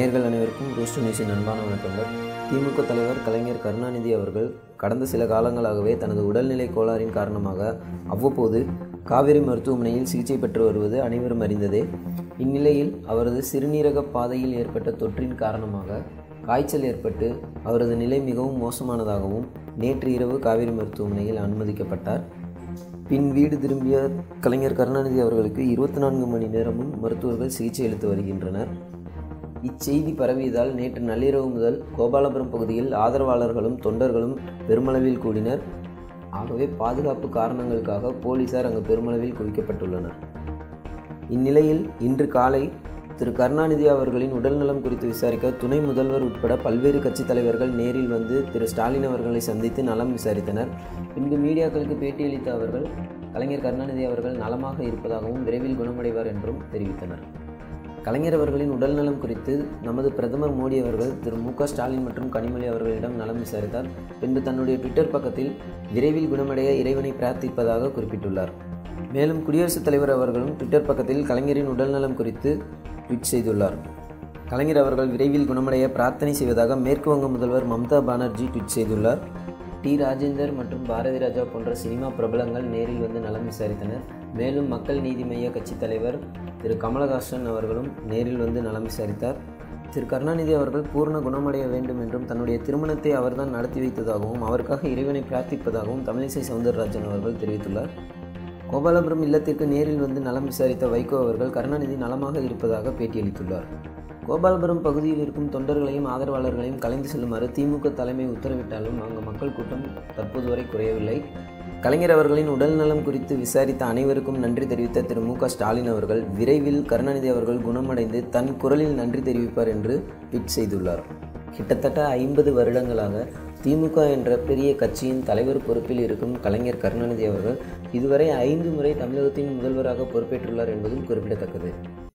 நேர்கள் அனைவருக்கும் ரூஸ்டர் நியூஸின் அன்பான வணக்கங்கள் திமுக தலைவர் கலைஞர் கருணாநிதி அவர்கள் கடந்த சில காலங்களாகவே தனது உடல்நிலை கோளாறின் காரணமாக அவ்வப்போது காவேரி மருத்துவமனையில் சிகிச்சை பெற்று வருவது அனைவரும் அறிந்ததே இந்நிலையில் அவரது சிறுநீரக பாதையில் ஏற்பட்ட தொற்றின் காரணமாக காய்ச்சல் ஏற்பட்டு அவரது நிலை மிகவும் மோசமானதாகவும் நேற்று இரவு காவேரி மருத்துவமனையில் அனுமதிக்கப்பட்டார் பின் வீடு திரும்பிய கலைஞர் கருணாநிதி அவர்களுக்கு இருபத்தி நான்கு மணி நேரமும் மருத்துவர்கள் சிகிச்சை அளித்து வருகின்றனர் இச்செய்தி பரவியதால் நேற்று நள்ளிரவு முதல் கோபாலபுரம் பகுதியில் ஆதரவாளர்களும் தொண்டர்களும் பெருமளவில் கூடினர் ஆகவே பாதுகாப்பு காரணங்களுக்காக போலீசார் அங்கு பெருமளவில் குவிக்கப்பட்டுள்ளனர் இந்நிலையில் இன்று காலை திரு கருணாநிதி அவர்களின் உடல்நலம் குறித்து விசாரிக்க துணை முதல்வர் உட்பட பல்வேறு கட்சித் தலைவர்கள் நேரில் வந்து திரு ஸ்டாலின் அவர்களை சந்தித்து நலம் விசாரித்தனர் பின்பு மீடியாக்களுக்கு பேட்டியளித்த அவர்கள் கலைஞர் கருணாநிதி அவர்கள் நலமாக இருப்பதாகவும் விரைவில் குணமடைவார் என்றும் தெரிவித்தனர் கலைஞர் அவர்களின் உடல்நலம் குறித்து நமது பிரதமர் மோடி அவர்கள் திரு மு க ஸ்டாலின் மற்றும் கனிமொழி அவர்களிடம் நலம் விசாரித்தார் பின்பு தன்னுடைய ட்விட்டர் பக்கத்தில் விரைவில் குணமடைய இறைவனை பிரார்த்திப்பதாக குறிப்பிட்டுள்ளார் மேலும் குடியரசுத் தலைவர் அவர்களும் ட்விட்டர் பக்கத்தில் கலைஞரின் உடல்நலம் குறித்து ட்வீட் செய்துள்ளார் கலைஞர் அவர்கள் விரைவில் குணமடைய பிரார்த்தனை செய்வதாக மேற்கு வங்க முதல்வர் மம்தா பானர்ஜி ட்வீட் செய்துள்ளார் டி ராஜேந்தர் மற்றும் பாரதி ராஜா போன்ற சினிமா பிரபலங்கள் நேரில் வந்து நலம் விசாரித்தனர் மேலும் மக்கள் நீதி மய்ய கட்சித் தலைவர் திரு கமலஹாசன் அவர்களும் நேரில் வந்து நலம் விசாரித்தார் திரு கருணாநிதி அவர்கள் பூர்ண குணமடைய வேண்டும் என்றும் தன்னுடைய திருமணத்தை அவர்தான் நடத்தி வைத்ததாகவும் அவருக்காக இறைவனை பிரார்த்திப்பதாகவும் தமிழிசை சவுந்தரராஜன் அவர்கள் தெரிவித்துள்ளார் கோபாலபுரம் இல்லத்திற்கு நேரில் வந்து நலம் விசாரித்த வைகோ அவர்கள் கருணாநிதி நலமாக இருப்பதாக பேட்டியளித்துள்ளார் கோபாலபுரம் பகுதியில் இருக்கும் தொண்டர்களையும் ஆதரவாளர்களையும் கலைந்து செல்லுமாறு திமுக தலைமை உத்தரவிட்டாலும் அங்கு மக்கள் கூட்டம் தற்போது வரை குறையவில்லை கலைஞர் அவர்களின் உடல்நலம் குறித்து விசாரித்த அனைவருக்கும் நன்றி தெரிவித்த திரு மு க ஸ்டாலின் அவர்கள் விரைவில் கருணாநிதி அவர்கள் குணமடைந்து தன் குரலில் நன்றி தெரிவிப்பார் என்று ட்வீட் செய்துள்ளார் கிட்டத்தட்ட ஐம்பது வருடங்களாக திமுக என்ற பெரிய கட்சியின் தலைவர் பொறுப்பில் இருக்கும் கலைஞர் கருணாநிதி அவர்கள் இதுவரை ஐந்து முறை தமிழகத்தின் முதல்வராக பொறுப்பேற்றுள்ளார் என்பதும் குறிப்பிடத்தக்கது